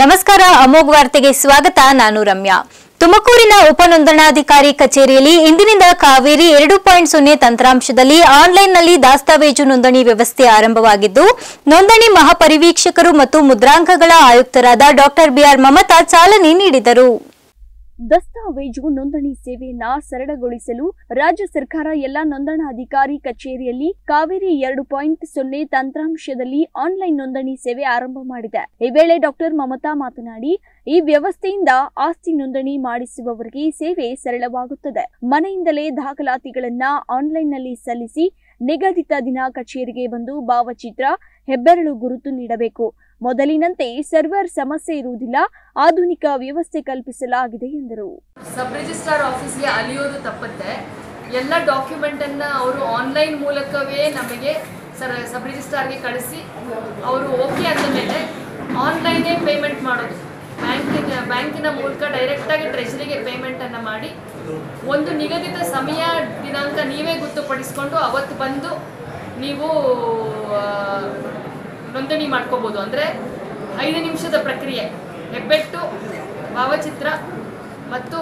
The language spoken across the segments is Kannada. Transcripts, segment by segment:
ನಮಸ್ಕಾರ ಅಮೋಘ್ ವಾರ್ತೆಗೆ ಸ್ವಾಗತ ನಾನು ರಮ್ಯಾ ತುಮಕೂರಿನ ಉಪನೋಂದಣಾಧಿಕಾರಿ ಕಚೇರಿಯಲ್ಲಿ ಇಂದಿನಿಂದ ಕಾವೇರಿ ಎರಡು ಪಾಯಿಂಟ್ ಸೊನ್ನೆ ತಂತ್ರಾಂಶದಲ್ಲಿ ಆನ್ಲೈನ್ನಲ್ಲಿ ದಾಸ್ತಾವೇಜು ನೋಂದಣಿ ವ್ಯವಸ್ಥೆ ಆರಂಭವಾಗಿದ್ದು ನೋಂದಣಿ ಮಹಾಪರಿವೀಕ್ಷಕರು ಮತ್ತು ಮುದ್ರಾಂಕಗಳ ಆಯುಕ್ತರಾದ ಡಾಕ್ಟರ್ ಬಿಆರ್ ಮಮತಾ ಚಾಲನೆ ನೀಡಿದರು ದಸ್ತಾವೇಜು ನೋಂದಣಿ ಸೇವೆಯನ್ನ ಸರಳಗೊಳಿಸಲು ರಾಜ್ಯ ಸರ್ಕಾರ ಎಲ್ಲ ನೋಂದಣಾಧಿಕಾರಿ ಕಚೇರಿಯಲ್ಲಿ ಕಾವೇರಿ ಎರಡು ಪಾಯಿಂಟ್ ಸೊನ್ನೆ ತಂತ್ರಾಂಶದಲ್ಲಿ ಆನ್ಲೈನ್ ನೋಂದಣಿ ಸೇವೆ ಆರಂಭ ಮಾಡಿದೆ ಈ ವೇಳೆ ಡಾಕ್ಟರ್ ಮಮತಾ ಮಾತನಾಡಿ ಈ ವ್ಯವಸ್ಥೆಯಿಂದ ಆಸ್ತಿ ನೋಂದಣಿ ಮಾಡಿಸುವವರಿಗೆ ಸೇವೆ ಸರಳವಾಗುತ್ತದೆ ಮನೆಯಿಂದಲೇ ದಾಖಲಾತಿಗಳನ್ನ ಆನ್ಲೈನ್ನಲ್ಲಿ ಸಲ್ಲಿಸಿ ನಿಗದಿತ ದಿನ ಕಚೇರಿಗೆ ಬಂದು ಭಾವಚಿತ್ರ ಹೆಬ್ಬೆರಳು ಗುರುತು ನೀಡಬೇಕು ಮೊದಲಿನಂತೆ ಸರ್ವರ್ ಸಮಸ್ಯೆ ಇರುವುದಿಲ್ಲ ಆಧುನಿಕ ವ್ಯವಸ್ಥೆ ಕಲ್ಪಿಸಲಾಗಿದೆ ಎಂದರು ಸಬ್ ರಿಜಿಸ್ಟ್ರಾರ್ ಆಫೀಸ್ಗೆ ಅಲಿಯೋದು ತಪ್ಪುತ್ತೆ ಎಲ್ಲ ಡಾಕ್ಯುಮೆಂಟನ್ನು ಅವರು ಆನ್ಲೈನ್ ಮೂಲಕವೇ ನಮಗೆ ಸರ್ ಸಬ್ ರಿಜಿಸ್ಟ್ರಾರ್ಗೆ ಕಳಿಸಿ ಅವರು ಓಕೆ ಅಂದ ಮೇಲೆ ಆನ್ಲೈನೇ ಪೇಮೆಂಟ್ ಮಾಡೋದು ಬ್ಯಾಂಕಿನ ಬ್ಯಾಂಕಿನ ಮೂಲಕ ಡೈರೆಕ್ಟಾಗಿ ಟ್ರೆಜರಿಗೆ ಪೇಮೆಂಟನ್ನು ಮಾಡಿ ಒಂದು ನಿಗದಿತ ಸಮಯ ದಿನಾಂಕ ನೀವೇ ಗೊತ್ತುಪಡಿಸ್ಕೊಂಡು ಅವತ್ತು ಬಂದು ನೀವು ಆ, ನೋಂದಣಿ ಮಾಡ್ಕೋಬೋದು ಅಂದರೆ ಐದು ನಿಮಿಷದ ಪ್ರಕ್ರಿಯೆ ಹೆಬ್ಬೆಟ್ಟು ಭಾವಚಿತ್ರ ಮತ್ತು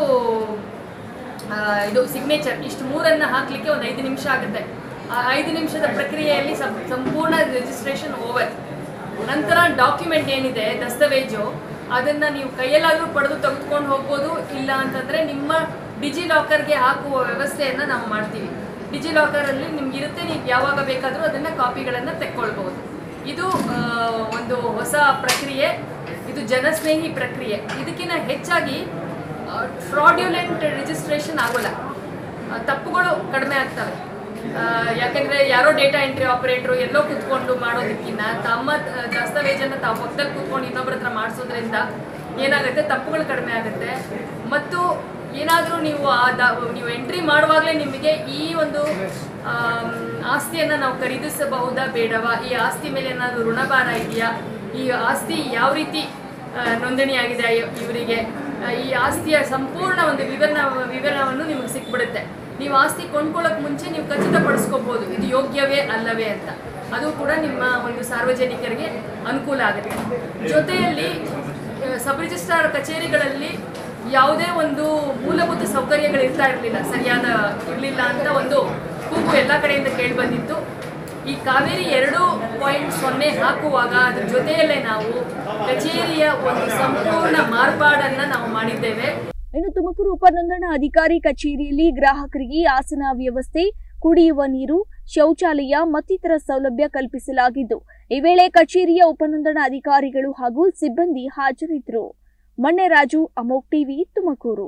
ಆ, ಇದು ಸಿಗ್ನೇಚರ್ ಇಷ್ಟು ಮೂರನ್ನು ಹಾಕಲಿಕ್ಕೆ ಒಂದು ಐದು ನಿಮಿಷ ಆಗುತ್ತೆ ಆ ಐದು ನಿಮಿಷದ ಪ್ರಕ್ರಿಯೆಯಲ್ಲಿ ಸಂ ಸಂಪೂರ್ಣ ರಿಜಿಸ್ಟ್ರೇಷನ್ ಓವರ್ ನಂತರ ಡಾಕ್ಯುಮೆಂಟ್ ಏನಿದೆ ದಸ್ತಾವೇಜು ಅದನ್ನು ನೀವು ಕೈಯಲ್ಲಾದರೂ ಪಡೆದು ತೆಗೆದುಕೊಂಡು ಹೋಗ್ಬೋದು ಇಲ್ಲ ಅಂತಂದರೆ ನಿಮ್ಮ ಡಿಜಿ ಲಾಕರ್ಗೆ ಹಾಕುವ ವ್ಯವಸ್ಥೆಯನ್ನು ನಾವು ಮಾಡ್ತೀವಿ ಡಿಜಿ ಲಾಕರಲ್ಲಿ ನಿಮ್ಗಿರುತ್ತೆ ನೀವು ಯಾವಾಗ ಬೇಕಾದರೂ ಅದನ್ನು ಕಾಪಿಗಳನ್ನು ತೆಕ್ಕೊಳ್ಬೋದು ಇದು ಆ, ಒಂದು ಹೊಸ ಪ್ರಕ್ರಿಯೆ ಇದು ಜನಸ್ನೇಹಿ ಪ್ರಕ್ರಿಯೆ ಇದಕ್ಕಿಂತ ಹೆಚ್ಚಾಗಿ ಫ್ರಾಡ್ಯುಲೆಂಟ್ ರಿಜಿಸ್ಟ್ರೇಷನ್ ಆಗೋಲ್ಲ ಆ, ತಪ್ಪುಗಳು ಕಡಿಮೆ ಆಗ್ತವೆ ಆ, ಯಾಕಂದ್ರೆ ಯಾರೋ ಡೇಟಾ ಎಂಟ್ರಿ ಆಪರೇಟ್ರು ಎಲ್ಲೋ ಕೂತ್ಕೊಂಡು ಮಾಡೋದಕ್ಕಿಂತ ತಮ್ಮ ದ- ದಸ್ತಾವೇಜನ್ನು ತಾವು ಪಕ್ಕದಲ್ಲಿ ಕೂತ್ಕೊಂಡು ಇನ್ನೊಬ್ಬರ ಹತ್ರ ಮಾಡಿಸೋದ್ರಿಂದ ಏನಾಗುತ್ತೆ ತಪ್ಪುಗಳು ಕಡಿಮೆ ಆಗುತ್ತೆ ಮತ್ತು ಏನಾದರೂ ನೀವು ಆ ದ ನೀವು ಎಂಟ್ರಿ ಮಾಡುವಾಗಲೇ ನಿಮಗೆ ಈ ಒಂದು ಆಮ್, ಆಸ್ತಿಯನ್ನು ನಾವು ಖರೀದಿಸಬಹುದಾ ಬೇಡವಾ ಈ ಆಸ್ತಿ ಮೇಲೆ ಏನಾದರೂ ಋಣಭಾರ ಇದೆಯಾ ಈ ಆಸ್ತಿ ಯಾವ ರೀತಿ ಆ, ನೋಂದಣಿಯಾಗಿದೆ ಇವ್- ಇವರಿಗೆ ಆ, ಈ ಆಸ್ತಿಯ ಸಂಪೂರ್ಣ ಒಂದು ವಿವರಣ ವಿವರವನ್ನು ನಿಮಗೆ ಸಿಕ್ಬಿಡುತ್ತೆ ನೀವು ಆಸ್ತಿ ಕೊಂಡ್ಕೊಳ್ಳೋಕೆ ಮುಂಚೆ ನೀವು ಖಚಿತಪಡಿಸ್ಕೋಬೋದು ಇದು ಯೋಗ್ಯವೇ ಅಲ್ಲವೇ ಅಂತ ಅದು ಕೂಡ ನಿಮ್ಮ ಒಂದು ಸಾರ್ವಜನಿಕರಿಗೆ ಅನುಕೂಲ ಆಗುತ್ತೆ ಜೊತೆಯಲ್ಲಿ ಆ, ಸಬ್ ರಿಜಿಸ್ಟ್ರಾರ್ ಕಚೇರಿಗಳಲ್ಲಿ ಯಾವುದೇ ಒಂದು ಮೂಲಭೂತ ಸೌಕರ್ಯಗಳು ಇರ್ತಾ ಇರಲಿಲ್ಲ ಸರಿಯಾದ ಇರಲಿಲ್ಲ ಅಂತ ಒಂದು ಕೂಗು ಎಲ್ಲ ಕಡೆಯಿಂದ ಕೇಳಿ ಬಂದಿತ್ತು ಈ ಕಾವೇರಿ ಎರಡು ಪಾಯಿಂಟ್ ಸೊನ್ನೆ ಹಾಕುವಾಗ ಅದ್ರ ಜೊತೆಯಲ್ಲೇ ನಾವು ಕಚೇರಿಯ ಒಂದು ಸಂಪೂರ್ಣ ಮಾರ್ಪಾಡನ್ನ ನಾವು ಮಾಡಿದ್ದೇವೆ ಇನ್ನು ತುಮಕೂರು ಉಪನೋಂದಣ ಅಧಿಕಾರಿ ಕಚೇರಿಯಲ್ಲಿ ಗ್ರಾಹಕರಿಗೆ ಆಸನ ವ್ಯವಸ್ಥೆ ಕುಡಿಯುವ ನೀರು ಶೌಚಾಲಯ ಮತ್ತಿತರ ಸೌಲಭ್ಯ ಕಲ್ಪಿಸಲಾಗಿದ್ದು ಈ ವೇಳೆ ಕಚೇರಿಯ ಉಪನೋಂದಣ ಅಧಿಕಾರಿಗಳು ಹಾಗೂ ಸಿಬ್ಬಂದಿ ಹಾಜರಿದ್ದರು ಮಣ್ಣೆರಾಜು ಅಮೋಕ್ ಟಿವಿ ತುಮಕೂರು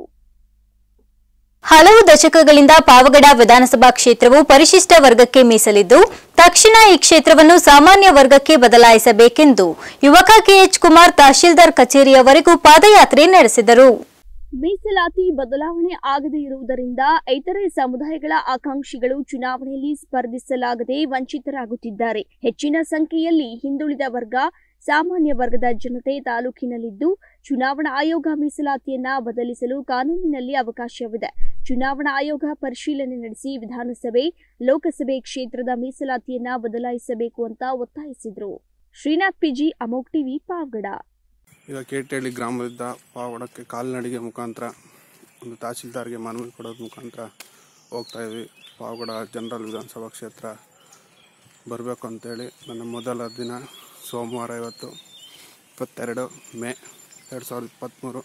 ಹಲವು ದಶಕಗಳಿಂದ ಪಾವಗಡ ವಿಧಾನಸಭಾ ಕ್ಷೇತ್ರವು ಪರಿಶಿಷ್ಟ ವರ್ಗಕ್ಕೆ ಮೀಸಲಿದ್ದು ತಕ್ಷಣ ಈ ಕ್ಷೇತ್ರವನ್ನು ಸಾಮಾನ್ಯ ವರ್ಗಕ್ಕೆ ಬದಲಾಯಿಸಬೇಕೆಂದು ಯುವಕ ಕೆಎಚ್ ಕುಮಾರ್ ತಹಶೀಲ್ದಾರ್ ಕಚೇರಿಯವರೆಗೂ ಪಾದಯಾತ್ರೆ ನಡೆಸಿದರು ಮೀಸಲಾತಿ ಬದಲಾವಣೆ ಆಗದೇ ಇರುವುದರಿಂದ ಇತರೆ ಸಮುದಾಯಗಳ ಆಕಾಂಕ್ಷಿಗಳು ಚುನಾವಣೆಯಲ್ಲಿ ಸ್ಪರ್ಧಿಸಲಾಗದೆ ವಂಚಿತರಾಗುತ್ತಿದ್ದಾರೆ ಹೆಚ್ಚಿನ ಸಂಖ್ಯೆಯಲ್ಲಿ ಹಿಂದುಳಿದ ವರ್ಗ ಸಾಮಾನ್ಯ ವರ್ಗದ ಜನತೆ ತಾಲೂಕಿನಲ್ಲಿದ್ದು ಚುನಾವಣಾ ಆಯೋಗ ಮೀಸಲಾತಿಯನ್ನ ಬದಲಿಸಲು ಕಾನೂನಿನಲ್ಲಿ ಅವಕಾಶವಿದೆ ಚುನಾವಣಾ ಆಯೋಗ ಪರಿಶೀಲನೆ ನಡೆಸಿ ವಿಧಾನಸಭೆ ಲೋಕಸಭೆ ಕ್ಷೇತ್ರದ ಮೀಸಲಾತಿಯನ್ನ ಬದಲಾಯಿಸಬೇಕು ಅಂತ ಒತ್ತಾಯಿಸಿದ್ರು Srinath PG Amok TV Pavagada ಈಗ ಕೇಟಹಳ್ಳಿ ಗ್ರಾಮದಿಂದ ಪಾವಡಕ್ಕೆ ಕಾಲ್ನಡಿಗೆ ಮುಖಾಂತರ ಒಂದು ತಹಸೀಲ್ದಾರ್ಗೆ ಮನವಿ ಕೊಡೋದ್ರ ಮುಖಾಂತರ ಹೋಗ್ತಾ ಇದ್ವಿ ಪಾವಗಡ ಜನರಲ್ ವಿಧಾನಸಭಾ ಕ್ಷೇತ್ರ ಬರಬೇಕು ಅಂತೇಳಿ ನನ್ನ ಮೊದಲ ದಿನ ಸೋಮವಾರ ಇವತ್ತು ಇಪ್ಪತ್ತೆರಡು ಮೇ ಎರಡು ಸಾವಿರದ ಇಪ್ಪತ್ತ್ಮೂರು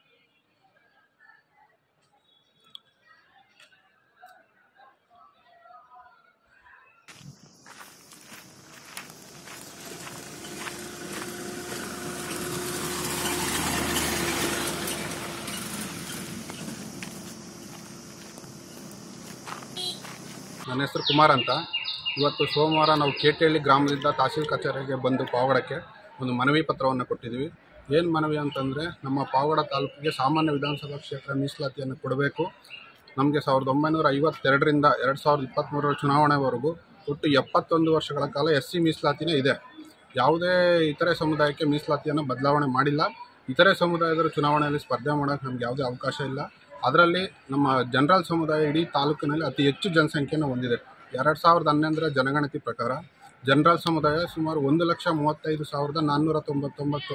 ನನ್ನ ಹೆಸರು ಕುಮಾರ್ ಅಂತ ಇವತ್ತು ಸೋಮವಾರ ನಾವು ಕೇಟಹಳ್ಳಿ ಗ್ರಾಮದಿಂದ ತಹಸೀಲ್ ಕಚೇರಿಗೆ ಬಂದು ಪಾವಗಡಕ್ಕೆ ಒಂದು ಮನವಿ ಪತ್ರವನ್ನು ಕೊಟ್ಟಿದ್ದೀವಿ ಏನು ಮನವಿ ಅಂತಂದರೆ ನಮ್ಮ ಪಾವಗಡ ತಾಲೂಕಿಗೆ ಸಾಮಾನ್ಯ ವಿಧಾನಸಭಾ ಕ್ಷೇತ್ರ ಮೀಸಲಾತಿಯನ್ನು ಕೊಡಬೇಕು ನಮಗೆ ಸಾವಿರದ ಒಂಬೈನೂರ ಐವತ್ತೆರಡರಿಂದ ಎರಡು ಸಾವಿರದ ಇಪ್ಪತ್ತ್ಮೂರರ ಚುನಾವಣೆವರೆಗೂ ಒಟ್ಟು ಎಪ್ಪತ್ತೊಂದು ವರ್ಷಗಳ ಕಾಲ ಎಸ್ ಸಿ ಮೀಸಲಾತಿನೇ ಇದೆ ಯಾವುದೇ ಇತರೆ ಸಮುದಾಯಕ್ಕೆ ಮೀಸಲಾತಿಯನ್ನು ಬದಲಾವಣೆ ಮಾಡಿಲ್ಲ ಇತರೆ ಸಮುದಾಯದವರು ಚುನಾವಣೆಯಲ್ಲಿ ಸ್ಪರ್ಧೆ ಮಾಡೋಕ್ಕೆ ನಮ್ಗೆ ಯಾವುದೇ ಅವಕಾಶ ಇಲ್ಲ ಅದರಲ್ಲಿ ನಮ್ಮ ಜನರಲ್ ಸಮುದಾಯ ಇಡೀ ತಾಲೂಕಿನಲ್ಲಿ ಅತಿ ಹೆಚ್ಚು ಜನಸಂಖ್ಯೆಯನ್ನು ಹೊಂದಿದೆ ಎರಡು ಸಾವಿರದ ಹನ್ನೊಂದರ ಜನಗಣತಿ ಪ್ರಕಾರ ಜನರಲ್ ಸಮುದಾಯ ಸುಮಾರು ಒಂದು ಲಕ್ಷ ಮೂವತ್ತೈದು ಸಾವಿರದ ನಾನ್ನೂರ ತೊಂಬತ್ತೊಂಬತ್ತು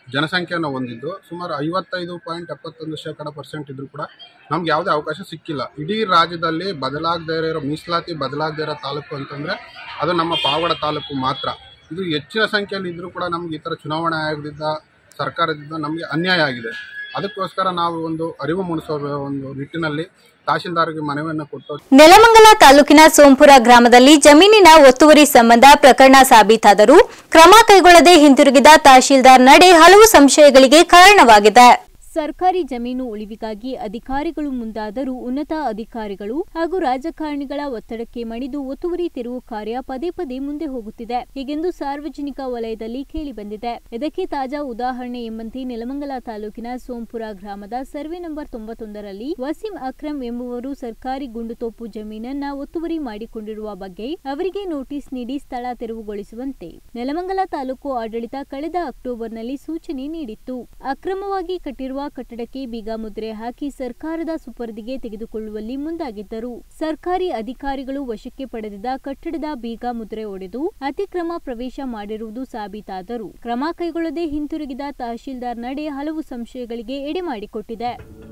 ಜನಸಂಖ್ಯೆಯನ್ನು ಹೊಂದಿದ್ದು ಸುಮಾರು ಐವತ್ತೈದು ಪಾಯಿಂಟ್ ಎಪ್ಪತ್ತೊಂದು ಶೇಕಡ ಪರ್ಸೆಂಟ್ ಇದ್ರೂ ಕೂಡ ನಮ್ಗೆ ಯಾವುದೇ ಅವಕಾಶ ಸಿಕ್ಕಿಲ್ಲ ಇಡೀ ರಾಜ್ಯದಲ್ಲಿ ಬದಲಾಗದೇ ಇರೋ ಮೀಸಲಾತಿ ಬದಲಾಗದೇ ಇರೋ ತಾಲೂಕು ಅಂತಂದರೆ ಅದು ನಮ್ಮ ಪಾವಗಡ ತಾಲೂಕು ಮಾತ್ರ ಇದು ಹೆಚ್ಚಿನ ಸಂಖ್ಯೆಯಲ್ಲಿ ಇದ್ದರೂ ಕೂಡ ನಮ್ಗೆ ಈ ಥರ ಚುನಾವಣಾ ಆಯೋಗದಿಂದ ಸರ್ಕಾರದಿಂದ ನಮಗೆ ಅನ್ಯಾಯ ಆಗಿದೆ ಅದಕ್ಕೋಸ್ಕರ ನಾವು ಒಂದು ಅರಿವು ಮೂಡಿಸೋ ಒಂದು ನಿಟ್ಟಿನಲ್ಲಿ ತಹಶೀಲ್ದಾರ್ಗೆ ಮನವಿಯನ್ನು ಕೊಟ್ಟು ನೆಲಮಂಗಲ ತಾಲೂಕಿನ ಸೋಂಪುರ ಗ್ರಾಮದಲ್ಲಿ ಜಮೀನಿನ ಒತ್ತುವರಿ ಸಂಬಂಧ ಪ್ರಕರಣ ಸಾಬೀತಾದರೂ ಕ್ರಮ ಕೈಗೊಳ್ಳದೆ ಹಿಂತಿರುಗಿದ ತಹಶೀಲ್ದಾರ್ ನಡೆ ಹಲವು ಸಂಶಯಗಳಿಗೆ ಕಾರಣವಾಗಿದೆ ಸರ್ಕಾರಿ ಜಮೀನು ಉಳಿವಿಗಾಗಿ ಅಧಿಕಾರಿಗಳು ಮುಂದಾದರೂ ಉನ್ನತ ಅಧಿಕಾರಿಗಳು ಹಾಗೂ ರಾಜಕಾರಣಿಗಳ ಒತ್ತಡಕ್ಕೆ ಮಣಿದು ಒತ್ತುವರಿ ತೆರವು ಕಾರ್ಯ ಪದೇ ಪದೇ ಮುಂದೆ ಹೋಗುತ್ತಿದೆ ಹೀಗೆಂದು ಸಾರ್ವಜನಿಕ ವಲಯದಲ್ಲಿ ಕೇಳಿಬಂದಿದೆ ಇದಕ್ಕೆ ತಾಜಾ ಉದಾಹರಣೆ ಎಂಬಂತೆ ನೆಲಮಂಗಲ ತಾಲೂಕಿನ ಸೋಂಪುರ ಗ್ರಾಮದ ಸರ್ವೆ ನಂಬರ್ ತೊಂಬತ್ತೊಂದರಲ್ಲಿ ವಸೀಂ ಅಕ್ರಮ್ ಎಂಬುವರು ಸರ್ಕಾರಿ ಗುಂಡುತೋಪು ಜಮೀನನ್ನ ಒತ್ತುವರಿ ಮಾಡಿಕೊಂಡಿರುವ ಬಗ್ಗೆ ಅವರಿಗೆ ನೋಟಿಸ್ ನೀಡಿ ಸ್ಥಳ ತೆರವುಗೊಳಿಸುವಂತೆ ನೆಲಮಂಗಲ ತಾಲೂಕು ಆಡಳಿತ ಕಳೆದ ಅಕ್ಟೋಬರ್ನಲ್ಲಿ ಸೂಚನೆ ನೀಡಿತ್ತು ಅಕ್ರಮವಾಗಿ ಕಟ್ಟಿರುವ ಕಟ್ಟಡಕ್ಕೆ ಬೀಗ ಮುದ್ರೆ ಹಾಕಿ ಸರ್ಕಾರದ ಸುಪರ್ದಿಗೆ ತೆಗೆದುಕೊಳ್ಳುವಲ್ಲಿ ಮುಂದಾಗಿದ್ದರು ಸರ್ಕಾರಿ ಅಧಿಕಾರಿಗಳು ವಶಕ್ಕೆ ಪಡೆದಿದ್ದ ಕಟ್ಟಡದ ಬೀಗ ಮುದ್ರೆ ಒಡೆದು ಅತಿಕ್ರಮ ಪ್ರವೇಶ ಮಾಡಿರುವುದು ಸಾಬೀತಾದರೂ ಕ್ರಮ ಕೈಗೊಳ್ಳದೆ ಹಿಂತಿರುಗಿದ ತಹಶೀಲ್ದಾರ್ ನಡೆ ಹಲವು ಸಂಶಯಗಳಿಗೆ ಎಡೆಮಾಡಿಕೊಟ್ಟಿದೆ